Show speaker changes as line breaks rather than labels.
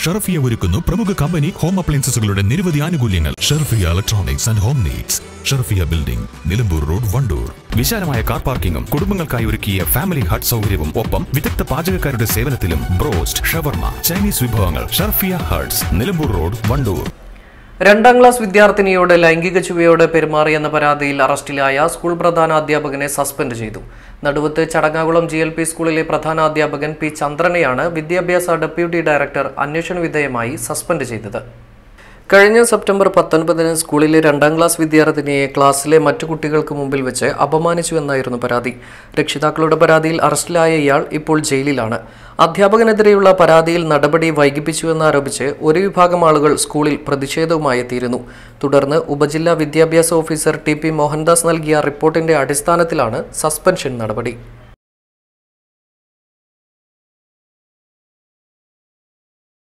ഷർഫിയ ഒരുക്കുന്നു പ്രമുഖ company home അപ്ലയൻസസുകളുടെ നിരവധി ആനുകൂല്യങ്ങൾ Sharfiya electronics and home needs Sharfiya building Nilambur road Wandoor വിശാലമായ കാർ പാർക്കിംഗും കുടുംബങ്ങൾക്കായി ഒരുക്കിയ ഫാമിലി ഹട്ട് സൗകര്യവും ഒപ്പം വിദഗ്ധ പാചകക്കാരുടെ സേവനത്തിലും ബ്രോസ്റ്റ് ഷവർമ ചൈനീസ് വിഭവങ്ങൾ ഷർഫിയ ഹട്ട്സ് നിലമ്പൂർ റോഡ് വണ്ടൂർ
രണ്ടാം ക്ലാസ് വിദ്യാർത്ഥിനിയോട് ലൈംഗിക ചുവയോട് പെരുമാറിയെന്ന പരാതിയിൽ അറസ്റ്റിലായ സ്കൂൾ പ്രധാനാധ്യാപകനെ സസ്പെൻഡ് ചെയ്തു Naduvath Chadangakulam G L P സ്കൂളിലെ പ്രധാനാധ്യാപകൻ പി ചന്ദ്രനെയാണ് വിദ്യാഭ്യാസ ഡെപ്യൂട്ടി ഡയറക്ടർ അന്വേഷണ വിധേയമായി സസ്പെൻഡ് ചെയ്തത് കഴിഞ്ഞ സെപ്റ്റംബർ പത്തൊൻപതിന് സ്കൂളിലെ രണ്ടാം ക്ലാസ് വിദ്യാർത്ഥിനിയെ ക്ലാസ്സിലെ മറ്റു കുട്ടികൾക്ക് മുമ്പിൽ വെച്ച് അപമാനിച്ചുവെന്നായിരുന്നു പരാതി രക്ഷിതാക്കളുടെ പരാതിയിൽ അറസ്റ്റിലായ ഇയാൾ ഇപ്പോൾ ജയിലിലാണ് അധ്യാപകനെതിരെയുള്ള പരാതിയിൽ നടപടി വൈകിപ്പിച്ചുവെന്നാരോപിച്ച് ഒരു വിഭാഗം ആളുകൾ സ്കൂളിൽ പ്രതിഷേധവുമായി എത്തിയിരുന്നു തുടർന്ന് ഉപജില്ലാ വിദ്യാഭ്യാസ ഓഫീസർ ടി പി മോഹൻദാസ് നൽകിയ റിപ്പോർട്ടിന്റെ അടിസ്ഥാനത്തിലാണ് സസ്പെൻഷൻ നടപടി